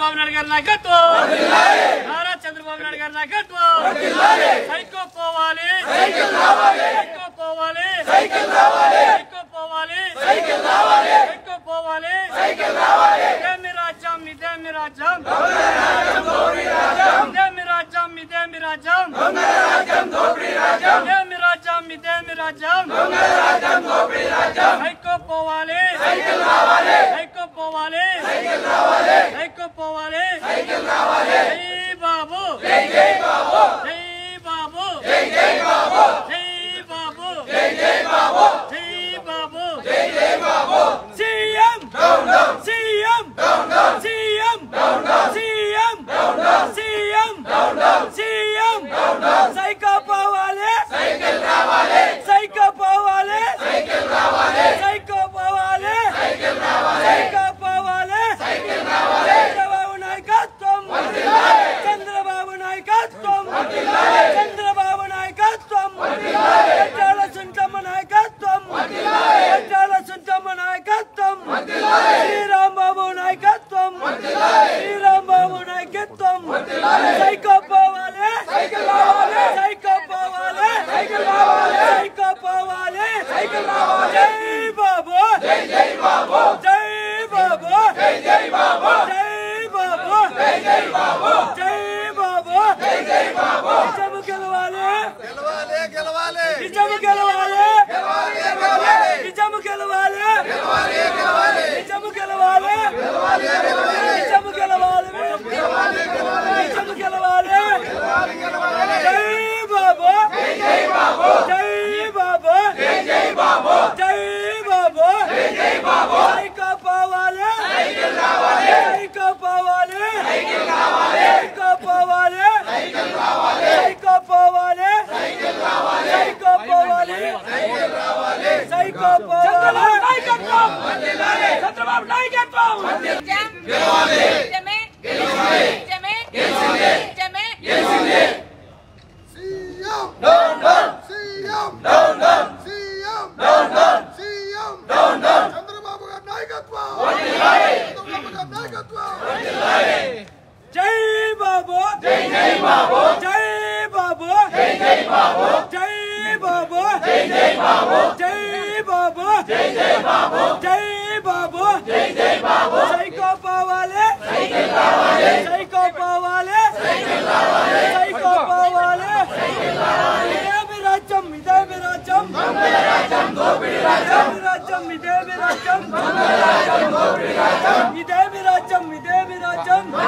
చంద్రబాబు నాయుడు గారి నాయకత్వం నారా చంద్రబాబు నాయుడు గారి నాయకత్వం సైకో పోవాలి సైకో పోవాలి సైకో పోవాలి సైకో పోవాలి ఇదే మీ రాజ్యం ఇదే మీ రాజ్యం ఇదే మీ రాజ్యం ఇదే మీ రాజ్యం ఇదే మీ రాజ్యం ఇదే మీ రాజ్యం సైకో పోవాలి సైకో పోవాలి సైకో పోవాలి జై బాబు జై బాబు జై బాబు జై Babu CM CM CM CM CM CM psycho పోవాలి సైకిల్ రావాలి సైకో పోవాలి సైకిల్ రావాలి సైకో పోవాలి సైకిల్ రావాలి సైకో పోవాలి సైకిల్ రావాలి చంద్రబాబు నాయకత్వం చంద్రబాబు నాయకత్వం చంద్రబాబు నాయకత్వం ఎట్టాల సుంటమ్మ నాయకత్వం ఎట్టాల సుంటమ్మ నాయకత్వం శ్రీరాంబాబు నాయకత్వం శ్రీరాంబాబు నాయకత్వం సైకో పోవాలి సైకిల్ రావాలి సైకో పోవాలి సైకిల్ రావాలి సైకో పోవాలి సైకిల్ రావాలి జై బాబు జై జై బాబు జై బాబు జై జై బాబు జై బాబు జై జై బాబు జై బాబు జై జై బాబు నిజము గెలవాలి గెలవాలి గెలవాలి నిజము గెలవాలి గెలవాలి గెలవాలి నిజము గెలవాలి గెలవాలి గెలవాలి నిజము గెలవాలి గెలవాలి గెలవాలి నిజము గెలవాలి నిజము గెలవాలి జై బాబు జై బాబు జై బాబు జై బాబు జై బాబు జై బాబు సైకో పోవాలి సైకిల్ రావాలి సైకో పోవాలి సైకిల్ రావాలి సైకో పోవాలి సైకిల్ రావాలి సైకో పోవాలి సైకిల్ రావాలి సైకో పోవాలి సైకిల్ రావాలి సైకో పోవాలి నాయకత్వం చంద్రబాబు నాయకత్వం గెలవాలి నిజమే గెలవాలి నిజమే గెలిచిందే నిజమే CM down down CM down down CM down down CM down down Chandrababu గారి నాయకత్వం చంద్రబాబు గారి నాయకత్వం జై బాబు జై జై బాబు జై బాబు జై జై బాబు జై బాబు జై జై బాబు జై బాబు జై జై బాబు జై బాబు జై జై బాబు సైకో పోవాలి సైకిల్ రావాలి సైకో పోవాలి సైకిల్ రావాలి సైకో పోవాలి సైకిల్ రావాలి ఇదే మీ రాజ్యం ఇదే మీ రాజ్యం దొంగల రాజ్యం దోపిడి రాజ్యం రాజ్యం ఇదే మీ రాజ్యం దొంగల రాజ్యం దోపిడి రాజ్యం ఇదే మీ రాజ్యం ఇదే మీ రాజ్యం